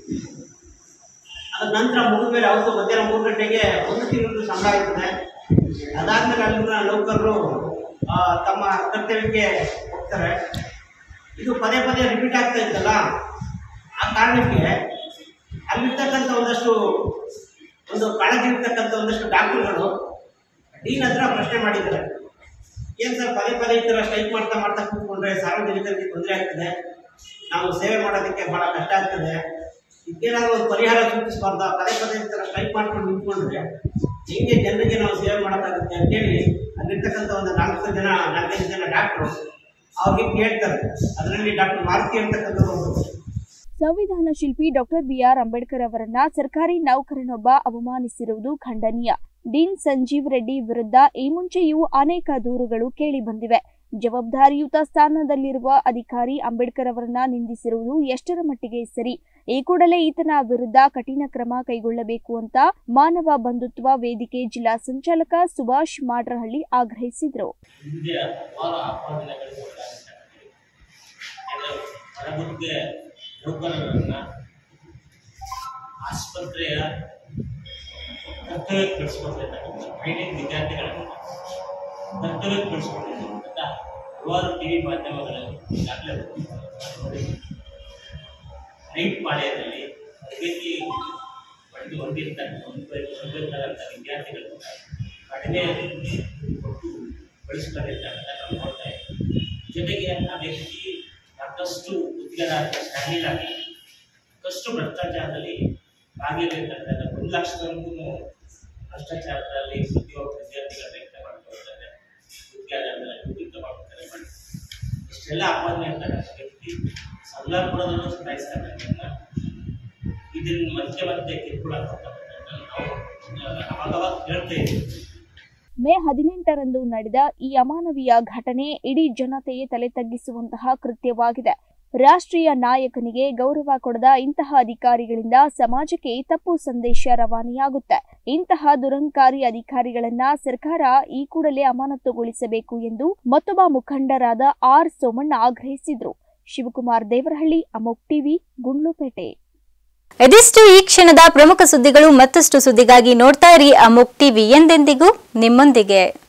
ಅದ ನಂತರ ಮುಗಿದ ಮೇಲೆ ಅವತ್ತು ಮಧ್ಯಾಹ್ನ ಮೂರು ಗಂಟೆಗೆ ಒಂದು ತಿಂಗಳು ಸಂಬಳ ಆಯ್ತದೆ ಅದಾದ್ಮೇಲೆ ಅಲ್ಲಿನ ನೌಕರರು ಆ, ತಮ್ಮ ಕರ್ತವ್ಯಕ್ಕೆ ಹೋಗ್ತಾರೆ ಇದು ಪದೇ ಪದೇ ರಿಪೀಟ್ ಆಗ್ತಾ ಇತ್ತಲ್ಲ ಆ ಕಾರಣಕ್ಕೆ ಅಲ್ಲಿರ್ತಕ್ಕಂಥ ಒಂದಷ್ಟು ಒಂದು ಕಾಳಜಿ ಇರ್ತಕ್ಕಂಥ ಒಂದಷ್ಟು ಡಾಕ್ಟರ್ಗಳು ಡೀನ್ ಹತ್ರ ಪ್ರಶ್ನೆ ಮಾಡಿದ್ದಾರೆ ಏನು ಸರ್ ಪದೇ ಪದೇ ಈ ಥರ ಸ್ಟ್ರೈಕ್ ಮಾಡ್ತಾ ಮಾಡ್ತಾ ಕೂತ್ಕೊಂಡ್ರೆ ಸಾರ್ವಜನಿಕರಿಗೆ ತೊಂದರೆ ಆಗ್ತದೆ ನಾವು ಸೇವೆ ಮಾಡೋದಕ್ಕೆ ಭಾಳ ಕಷ್ಟ ಆಗ್ತದೆ ಇದಕ್ಕೇನಾದ್ರು ಒಂದು ಪರಿಹಾರ ಸೂಚಿಸಬಾರ್ದ ಪದೇ ಪದೇ ಈ ಥರ ಸ್ಟ್ರೈಕ್ ಮಾಡ್ಕೊಂಡು ನಿಂತ್ಕೊಂಡ್ರೆ ಹೆಂಗೆ ಜನರಿಗೆ ನಾವು ಸೇವೆ ಮಾಡೋಕ್ಕಾಗುತ್ತೆ ಅಂತೇಳಿ ಅಲ್ಲಿರ್ತಕ್ಕಂಥ ಒಂದು ನಾಲ್ಕು ಜನ ನಾಲ್ಕೈದು ಜನ ಡಾಕ್ಟ್ರು ಅವ್ರಿಗೆ ಕೇಳ್ತಾರೆ ಅದರಲ್ಲಿ ಡಾಕ್ಟರ್ ಮಾರುತಿ ಅಂತಕ್ಕಂಥ ಒಂದು ಸಂವಿಧಾನ ಶಿಲ್ಪಿ ಡಾಕ್ಟರ್ ಬಿಆರ್ ಅಂಬೇಡ್ಕರ್ ಅವರನ್ನ ಸರ್ಕಾರಿ ನೌಕರನೊಬ್ಬ ಅವಮಾನಿಸಿರುವುದು ಖಂಡನೀಯ ಡೀನ್ ಸಂಜೀವ್ ರೆಡ್ಡಿ ವಿರುದ್ಧ ಈ ಮುಂಚೆಯೂ ಅನೇಕ ದೂರುಗಳು ಕೇಳಿ ಬಂದಿವೆ ಜವಾಬ್ದಾರಿಯುತ ಸ್ಥಾನದಲ್ಲಿರುವ ಅಧಿಕಾರಿ ಅಂಬೇಡ್ಕರ್ ಅವರನ್ನ ನಿಂದಿಸಿರುವುದು ಎಷ್ಟರ ಮಟ್ಟಿಗೆ ಸರಿ ಈ ಕೂಡಲೇ ಈತನ ವಿರುದ್ಧ ಕಠಿಣ ಕ್ರಮ ಕೈಗೊಳ್ಳಬೇಕು ಅಂತ ಮಾನವ ಬಂಧುತ್ವ ವೇದಿಕೆ ಜಿಲ್ಲಾ ಸಂಚಾಲಕ ಸುಭಾಷ್ ಮಾಡ್ರಹಳ್ಳಿ ಆಗ್ರಹಿಸಿದರು ಹಿಂದೆ ಹಲವಾರು ಆಪಾದನೆಗಳಿಗೆ ಒಳಗಾಗಿದ್ದಾರೆ ಕೆಲವು ಹೊರಗುತ್ತಿಗೆ ನೌಕರರನ್ನ ಆಸ್ಪತ್ರೆಯ ಕರ್ತವ್ಯಕ್ಕೆ ಬಿಡಿಸ್ಕೊಳ್ತಿರ್ತಕ್ಕಂಥ ಟ್ರೈನಿಂಗ್ ವಿದ್ಯಾರ್ಥಿಗಳನ್ನು ಕರ್ತವ್ಯಕ್ಕೆ ಬಿಡಿಸ್ಕೊಂಡಿರ್ತಕ್ಕಂಥ ಹಲವಾರು ಟಿ ವಿ ಮಾಧ್ಯಮಗಳಲ್ಲಿ ಈಗಾಗಲೇ ನೋಡಿ ನೈಟ್ ಪಾಳ್ಯದಲ್ಲಿ ತರಬೇತಿ ಪಡೆದು ಹೊಂದಿರ್ತಾರೆ ಹೊಂದಿರ್ತಕ್ಕಂಥ ವಿದ್ಯಾರ್ಥಿಗಳು ಕಡಿಮೆ ಕೊಟ್ಟು ಬಳಸ್ಕೊಂಡಿರ್ತಕ್ಕಂಥ ನಾವು ನೋಡ್ತಾ ಇದ್ದೀವಿ ಜೊತೆಗೆ ಆ ವ್ಯಕ್ತಿ ಸಾಕಷ್ಟು ಉದ್ಯೋಗದಾರರ ಶಾಮೀಲಾಗಿ ಸಾಕಷ್ಟು ಭ್ರಷ್ಟಾಚಾರದಲ್ಲಿ ಭಾಗಿಯಾಗಿರ್ತಕ್ಕಂಥ ಒಂದು ಲಕ್ಷದವರೆಗೂ ಭ್ರಷ್ಟಾಚಾರದಲ್ಲಿ ಉದ್ಯೋಗ ವಿದ್ಯಾರ್ಥಿಗಳ ವ್ಯಕ್ತ ಮಾಡ್ಕೊಳ್ತಾರೆ ಉದ್ಯೋಗದಲ್ಲಿ ವ್ಯಕ್ತ ಮಾಡ್ತಾರೆ ಮಾಡಿ ಇಷ್ಟೆಲ್ಲ ಆಪಾದನೆ ಇರ್ತಕ್ಕಂಥ ವ್ಯಕ್ತಿ ಸಂಬಳ ಕೊಡೋದನ್ನು ಸುಧಾರಿಸ್ತಕ್ಕಂಥ ಇದನ್ನ ಮತ್ತೆ ಮತ್ತೆ ಕಿರುಕುಳ ಕೊಡ್ತಕ್ಕಂಥ ನಾವು ಅವಾಗವಾಗ ಹೇಳ್ತಾ ಇದ್ದೀವಿ ಮೇ ಹದಿನೆಂಟರಂದು ನಡೆದ ಈ ಅಮಾನವೀಯ ಘಟನೆ ಇಡೀ ಜನತೆಯೇ ತಲೆ ತಗ್ಗಿಸುವಂತಹ ಕೃತ್ಯವಾಗಿದೆ ರಾಷ್ಟ್ರೀಯ ನಾಯಕನಿಗೆ ಗೌರವ ಕೊಡದ ಇಂತಹ ಅಧಿಕಾರಿಗಳಿಂದ ಸಮಾಜಕ್ಕೆ ತಪ್ಪು ಸಂದೇಶ ರವಾನೆಯಾಗುತ್ತೆ ಇಂತಹ ದುರಂಕಾರಿ ಅಧಿಕಾರಿಗಳನ್ನ ಸರ್ಕಾರ ಈ ಕೂಡಲೇ ಅಮಾನತುಗೊಳಿಸಬೇಕು ಎಂದು ಮತ್ತೊಬ್ಬ ಮುಖಂಡರಾದ ಆರ್ ಸೋಮಣ್ಣ ಆಗ್ರಹಿಸಿದ್ರು ಶಿವಕುಮಾರ್ ದೇವರಹಳ್ಳಿ ಅಮೋಕ್ ಟಿವಿ ಗುಂಡ್ಲುಪೇಟೆ ಇದಿಷ್ಟು ಈ ಕ್ಷಣದ ಪ್ರಮುಖ ಸುದ್ದಿಗಳು ಮತ್ತಷ್ಟು ಸುದ್ದಿಗಾಗಿ ನೋಡ್ತಾ ಇರಿ ಅಮೋಕ್ ಟಿವಿ ಎಂದೆಂದಿಗೂ ನಿಮ್ಮೊಂದಿಗೆ